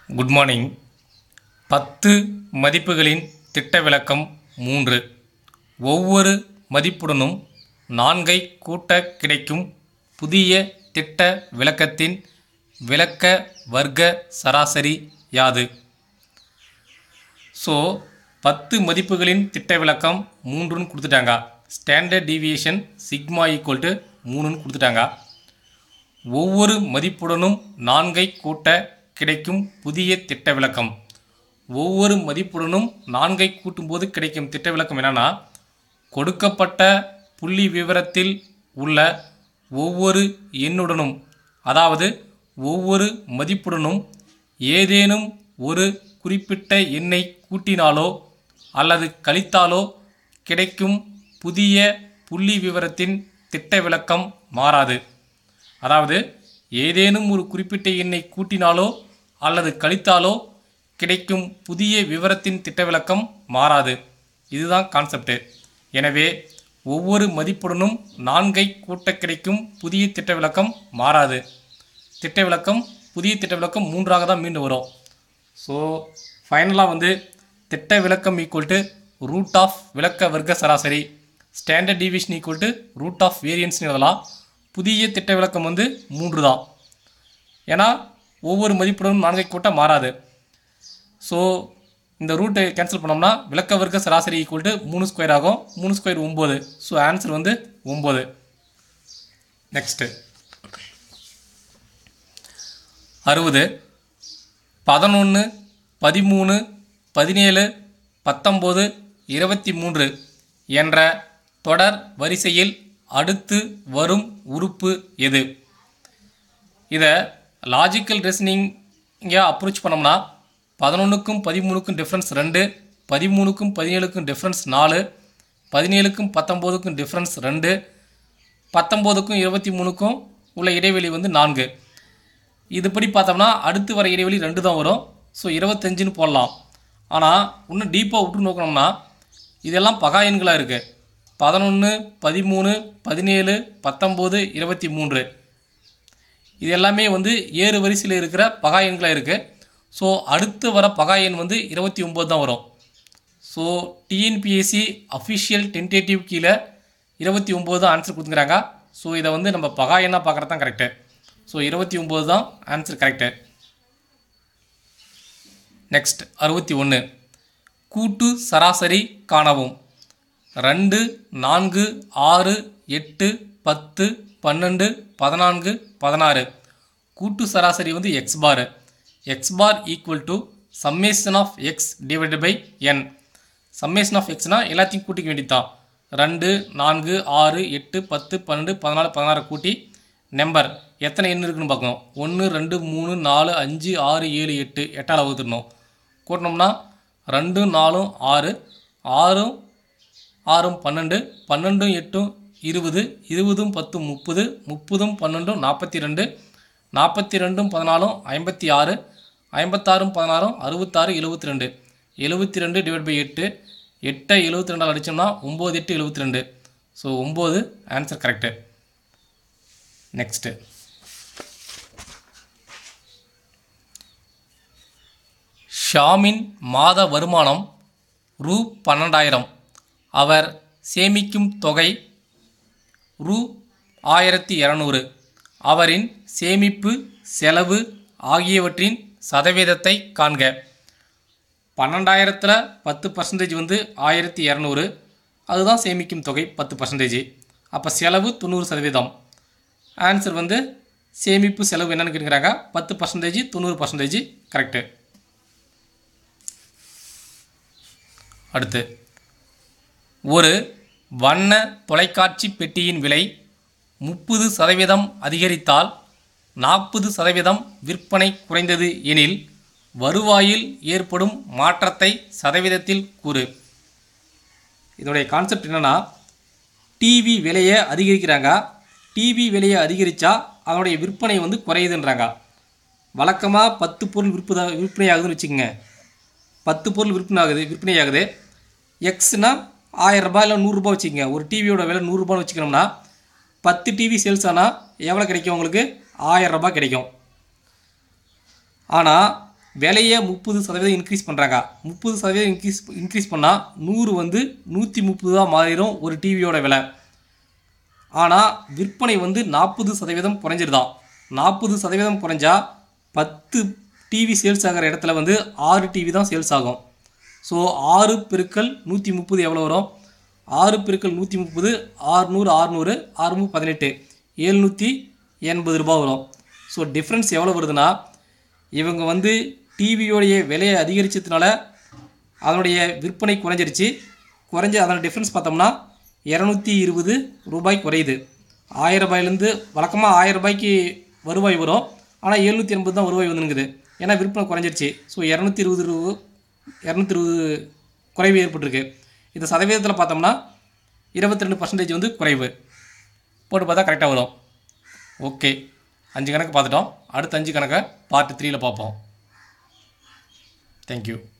good morning பத்து மதிப்புகளின் திட்ட விளக்கம் மூன்று ஒவ்வொரு மதிப்புடனும் நான்கை கூட்ட கிடைக்கும் புதிய திட்ட விளக்கத்தின் விளக்க வர்க்க சராசரி யாது ஸோ பத்து மதிப்புகளின் திட்ட விளக்கம் மூன்றுன்னு கொடுத்துட்டாங்க standard deviation sigma equal to மூணுன்னு கொடுத்துட்டாங்க ஒவ்வொரு மதிப்புடனும் நான்கை கூட்ட கிடைக்கும் புதிய திட்ட விளக்கம் ஒவ்வொரு மதிப்புடனும் நான்கை கூட்டும்போது கிடைக்கும் திட்ட விளக்கம் என்னன்னா கொடுக்கப்பட்ட புள்ளி விவரத்தில் உள்ள ஒவ்வொரு எண்ணுடனும் அதாவது ஒவ்வொரு மதிப்புடனும் ஏதேனும் ஒரு குறிப்பிட்ட எண்ணை கூட்டினாலோ அல்லது கழித்தாலோ கிடைக்கும் புதிய புள்ளி விவரத்தின் திட்ட விளக்கம் மாறாது அதாவது ஏதேனும் ஒரு குறிப்பிட்ட எண்ணை கூட்டினாலோ அல்லது கழித்தாலோ கிடைக்கும் புதிய விவரத்தின் திட்ட விளக்கம் மாறாது இதுதான் கான்செப்ட் எனவே ஒவ்வொரு மதிப்புடனும் நான்கை கூட்ட கிடைக்கும் புதிய திட்ட விளக்கம் மாறாது திட்ட விளக்கம் புதிய திட்ட விளக்கம் மூன்றாக தான் மீண்டு வரும் ஸோ ஃபைனலாக வந்து திட்ட விளக்கம் ஈக்குவல் டு ரூட் ஆஃப் விளக்க வர்க்க சராசரி standard division equal to root of வேரியன்ஸ்னு எழுதலாம் புதிய திட்ட விளக்கம் வந்து மூன்று தான் ஏன்னா ஒவ்வொரு மதிப்புடனும் நான்கை கூட்ட மாறாது ஸோ இந்த ரூட்டை கேன்சல் பண்ணோம்னா விளக்க வர்க்க சராசரி ஈக்குவல் டு மூணு ஸ்கொயர் ஆகும் மூணு ஸ்கொயர் ஒம்பது ஸோ ஆன்சர் வந்து ஒம்பது நெக்ஸ்ட்டு அறுபது பதினொன்று பதிமூணு பதினேழு பத்தொம்போது இருபத்தி மூன்று என்ற தொடர் வரிசையில் அடுத்து வரும் உறுப்பு எது இதை லாஜிக்கல் ரீசனிங்கை அப்ரோச் பண்ணோம்னா பதினொன்றுக்கும் பதிமூணுக்கும் டிஃப்ரென்ஸ் ரெண்டு பதிமூணுக்கும் பதினேழுக்கும் டிஃப்ரென்ஸ் நாலு பதினேழுக்கும் பத்தொம்போதுக்கும் டிஃப்ரென்ஸ் ரெண்டு பத்தொம்போதுக்கும் இருபத்தி மூணுக்கும் உள்ள இடைவெளி வந்து நான்கு இதுபடி பார்த்தோம்னா அடுத்து வர இடைவெளி ரெண்டு தான் வரும் ஸோ இருபத்தஞ்சுன்னு போடலாம் ஆனால் இன்னும் டீப்பாக விட்டு நோக்கணும்னா இதெல்லாம் பகா எண்களாக இருக்குது பதினொன்று பதிமூணு பதினேழு பத்தொம்போது இருபத்தி மூன்று இது எல்லாமே வந்து ஏறு வரிசையில் இருக்கிற பகா எண்களாக இருக்குது ஸோ அடுத்து வர பகா எண் வந்து இருபத்தி ஒம்பது தான் வரும் ஸோ டிஎன்பிஎஸ்சி அஃபிஷியல் டென்டேட்டிவ் கீழே இருபத்தி ஒம்பது தான் ஆன்சர் கொடுத்துக்கிறாங்க ஸோ இதை வந்து நம்ம பகா எண்ணாக பார்க்குறது தான் கரெக்டு ஸோ இருபத்தி ஒம்பது தான் ஆன்சர் கரெக்டு நெக்ஸ்ட் அறுபத்தி ஒன்று கூட்டு சராசரி காணவும் ரெண்டு நான்கு ஆறு எட்டு பத்து பன்னெண்டு பதினான்கு பதினாறு கூட்டு சராசரி வந்து X bar X bar equal to summation of X divided by N summation of எக்ஸ்னால் எல்லாத்தையும் கூட்டிக்க வேண்டியதுதான் ரெண்டு நான்கு ஆறு எட்டு பத்து பன்னெண்டு பதினாலு பதினாறு கூட்டி நம்பர் எத்தனை எண் இருக்குன்னு பார்க்கணும் ஒன்று ரெண்டு மூணு நாலு அஞ்சு ஆறு ஏழு எட்டு எட்டால் வகுத்துடணும் கூட்டினோம்னா ரெண்டு நாலும் ஆறு ஆறும் ஆறும் பன்னெண்டு பன்னெண்டும் எட்டும் இருபது இருபதும் பத்தும் முப்பது முப்பதும் பன்னெண்டும் நாற்பத்தி ரெண்டு நாற்பத்தி ரெண்டும் பதினாலும் ஐம்பத்தி ஆறு ஐம்பத்தாறும் பதினாறும் அறுபத்தாறு எழுபத்தி ரெண்டு எழுபத்தி ரெண்டு டிவைட் பை எட்டு எட்டை எழுபத்தி ரெண்டால் அடித்தோம்னா ஒம்பது எட்டு எழுபத்தி ரெண்டு ஸோ ஒம்பது ஆன்சர் கரெக்டு நெக்ஸ்ட்டு ஷாமின் மாத வருமானம் ரூ பன்னெண்டாயிரம் அவர் சேமிக்கும் தொகை ரூ ஆயிரத்தி இரநூறு அவரின் சேமிப்பு செலவு ஆகியவற்றின் சதவீதத்தை காண்க பன்னெண்டாயிரத்தில் பத்து பர்சன்டேஜ் வந்து ஆயிரத்தி இரநூறு அதுதான் சேமிக்கும் தொகை பத்து பர்சன்டேஜ் அப்போ செலவு தொண்ணூறு சதவீதம் ஆன்சர் வந்து சேமிப்பு செலவு என்னன்னு கேட்குறாங்க பத்து பர்சன்டேஜ் தொண்ணூறு பர்சன்டேஜ் கரெக்டு அடுத்து ஒரு வண்ண தொலைக்காட்சி பெட்டியின் விலை முப்பது சதவீதம் அதிகரித்தால் நாற்பது சதவீதம் விற்பனை குறைந்தது எனில் வருவாயில் ஏற்படும் மாற்றத்தை சதவீதத்தில் கூறு இதோடைய கான்செப்ட் என்னென்னா டிவி விலையை அதிகரிக்கிறாங்க டிவி விலையை அதிகரித்தா அதனுடைய விற்பனை வந்து குறையுதுன்றாங்க வழக்கமாக பத்து பொருள் விற்பதா விற்பனை ஆகுதுன்னு வச்சுக்கோங்க பத்து பொருள் விற்பனை ஆகுது விற்பனை ஆகுது எக்ஸ்னா ஆயிரரூபா இல்லை நூறுரூபா வச்சுக்கோங்க ஒரு டிவியோட விலை நூறுரூபான்னு வச்சுக்கணும்னா பத்து டிவி சேல்ஸ் ஆனால் எவ்வளோ கிடைக்கும் உங்களுக்கு ஆயிரம் ரூபாய் கிடைக்கும் ஆனால் விலையை முப்பது சதவீதம் இன்க்ரீஸ் பண்ணுறாங்க முப்பது சதவீதம் இன்க்ரீஸ் இன்க்ரீஸ் பண்ணால் நூறு வந்து நூற்றி முப்பது தான் மாறிடும் ஒரு டிவியோட விலை ஆனால் விற்பனை வந்து நாற்பது சதவீதம் குறைஞ்சிருதான் நாற்பது சதவீதம் குறைஞ்சா பத்து டிவி சேல்ஸ் ஆகிற இடத்துல வந்து ஆறு டிவி தான் சேல்ஸ் ஆகும் ஸோ ஆறு பெருக்கல் நூற்றி முப்பது எவ்வளோ வரும் ஆறு பெருக்கல் நூற்றி முப்பது ஆறுநூறு ஆறுநூறு ஆறுநூறு பதினெட்டு எழுநூற்றி எண்பது ரூபாய் வரும் ஸோ டிஃப்ரென்ஸ் எவ்வளோ வருதுன்னா இவங்க வந்து டிவியோடைய விலையை அதிகரிச்சதுனால அதனுடைய விற்பனை குறைஞ்சிருச்சு குறைஞ்ச அதோட டிஃப்ரென்ஸ் பார்த்தோம்னா இரநூத்தி இருபது ரூபாய் குறையுது ஆயிரம் ரூபாயிலேருந்து வழக்கமாக ஆயிரம் ரூபாய்க்கு வருவாய் வரும் ஆனால் எழுநூற்றி எண்பது தான் வருவாய் வந்துங்குது ஏன்னா விற்பனை குறைஞ்சிருச்சு ஸோ இரநூத்தி இருபது ரூ இரநூத்தி இருபது குறைவு ஏற்பட்டிருக்கு இந்த சதவீதத்தில் பார்த்தோம்னா இருபத்தி ரெண்டு பர்சன்டேஜ் வந்து குறைவு போட்டு பார்த்தா கரெக்டாக வரும் ஓகே அஞ்சு கணக்கு பார்த்துட்டோம் அடுத்த அஞ்சு கணக்கை பார்ட் த்ரீயில் பார்ப்போம் தேங்க்யூ